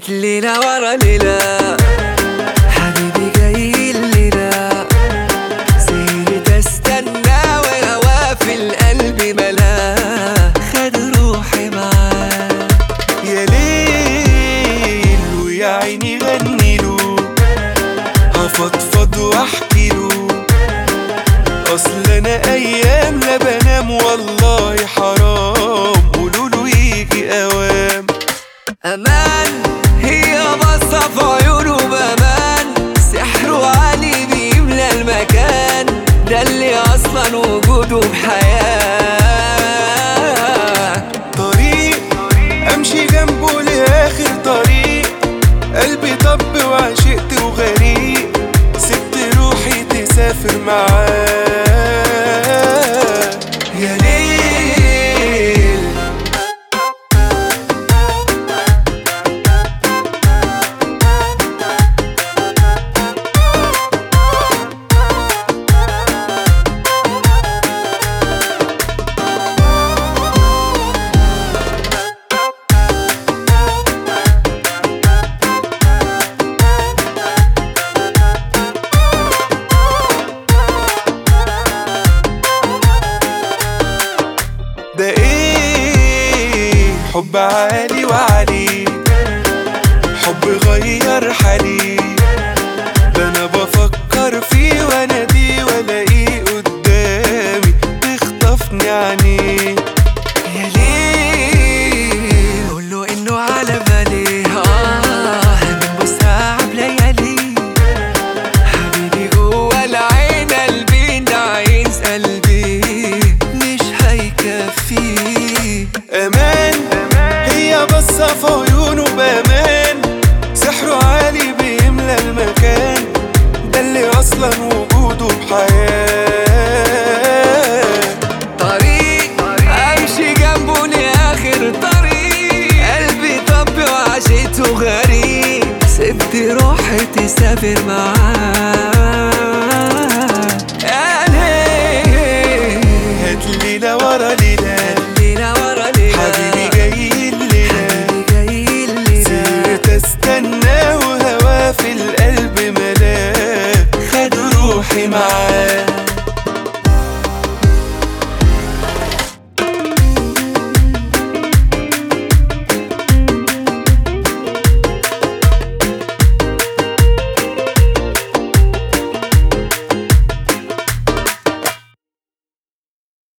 فات ليلة ورا ليلة حبيبي جاي الليلة سهرت استنى وهوا في القلب ملا خد روحي معاه يا ليل ويا عيني غنيله هفضفض واحكي له اصل انا ايام لا بنام والله حرام قولوله يجي اوام امان هي بصة في عيونه بامان سحره عالي بيملى المكان ده اللي اصلا وجوده بحياة طريق امشي جنبه لاخر طريق قلبي طب وعشقت وغريق سبت روحي تسافر معاه يا ليل ده ايه حب عالي وعلي حب غير حالي ده انا بفكر فيه وانا دي والاقيه قدامي تخطفني عينيه يا ليل قول له انه على بالي اه بنبوسها بليالي حبيبي جوه العين قلبي ده عايز قلبي مش هيكفيه امان هي بصة في عيونه بامان سحره عالي بيملى المكان ده اللي اصلا وجوده بحياة طريق امشي جنبه لاخر طريق قلبي طب وعشته غريب سبت روحي تسافر معاه